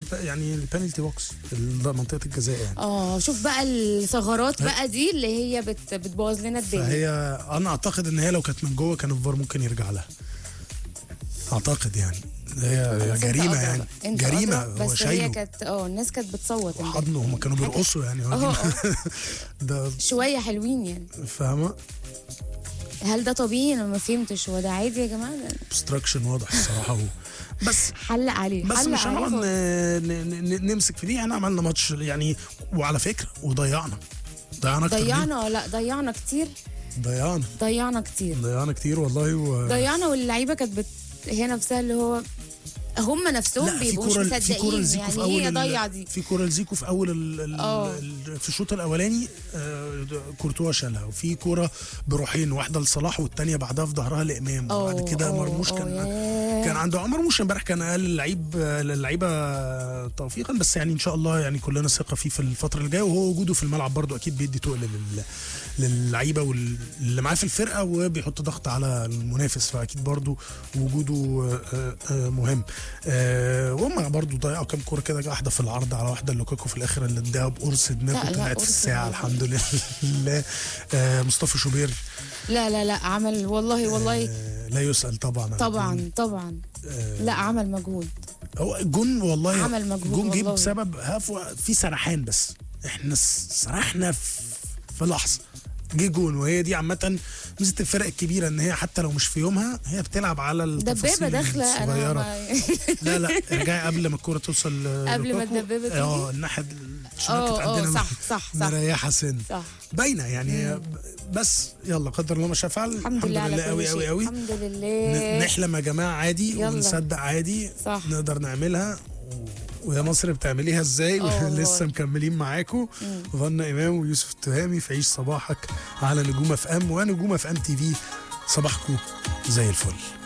يعني البنالتي بوكس منطقه الجزاء يعني اه شوف بقى الثغرات بقى دي اللي هي بت بتبوظ لنا الدنيا فهي انا اعتقد ان هي لو كانت من جوه كان الفار ممكن يرجع لها اعتقد يعني هي بس أنت جريمه أدرى يعني بقى. أنت جريمه أدرى، هو بس هي شايله كانت اه الناس كانت بتصوت امبارح. حضنه هم كانوا بيرقصوا يعني هو اه دي- اه ده شويه حلوين يعني فاهمه هل ده طبيعي انا ما فهمتش هو ده عادي يا جماعه ده ابستراكشن واضح الصراحه هو بس حلق عليه بس حلق مش عليه هنقعد خالص. ن- ن- ن- نمسك في دي احنا عملنا ماتش يعني وعلى فكره وضيعنا ضيعنا اكتر من- ضيعنا لا ضيعنا كتير ضيعنا ضيعنا كتير ضيعنا كتير والله و... ضيعنا واللعيبه كانت بت... هي نفسها اللي هو هم نفسهم لا في بيبقوا مش كوره في كوره مصدقين لزيكو يعني في اول هي ال- ضيع دي في كوره لزيكو في اول ال ال اه. ال في الشوط الاولاني آه، كورتوا شالها وفي كوره بروحين واحده لصلاح والثانيه بعدها في ظهرها لامام وبعد اه، كده اه، مرموش اه، كان ياه. كان عنده مرموش امبارح كان اقل اللعيب اللعيبه توفيقا بس يعني ان شاء الله يعني كلنا ثقه فيه في الفتره اللي جايه وهو وجوده في الملعب برضو اكيد بيدي تقل لل للعيبه واللي معاه في الفرقه وبيحط ضغط على المنافس فاكيد برضو وجوده آه، آه، مهم آه، وهم برضو ضيعوا كام كوره كده واحده في العرض على واحده لوكاكو في الاخر اللي اداها بقرص دماغه لا، لا، طلعت في قرص الساعه دماغه. الحمد لله آه، مصطفى شوبير لا لا لا عمل والله والله آه، لا يسأل طبعا عن الجون. طبعا طبعا آه، لا عمل مجهود هو الجون والله عمل مجهود الجون جه والله. بسبب هفوة في سرحان بس احنا س- سرحنا في, في لحظه جه جون وهي دي عامة ميزة الفرق الكبيرة ان هي حتى لو مش في يومها هي بتلعب على التفاصيل دبابه داخله انا الصغيرة ما... لا لا ارجعي قبل ما الكورة توصل قبل ما لوكاكو. الدبابة تيجي؟ اه الناحية الشمال كانت اه اه عندنا صح صح صح مريحة سن صح باينة يعني هي بس يلا قدر الله ما شاء فعل الحمد لله على كل قوي شيء قوي قوي الحمد ن- لله نحلم يا جماعه عادي يلا. ونصدق عادي صح. نقدر نعملها و- ويا مصر بتعمليها ازاي اه والله. لسه مكملين معاكم ظن امام ويوسف التهامي في عيش صباحك على نجوم اف ام ونجوم اف ام تي في صباحكم زي الفل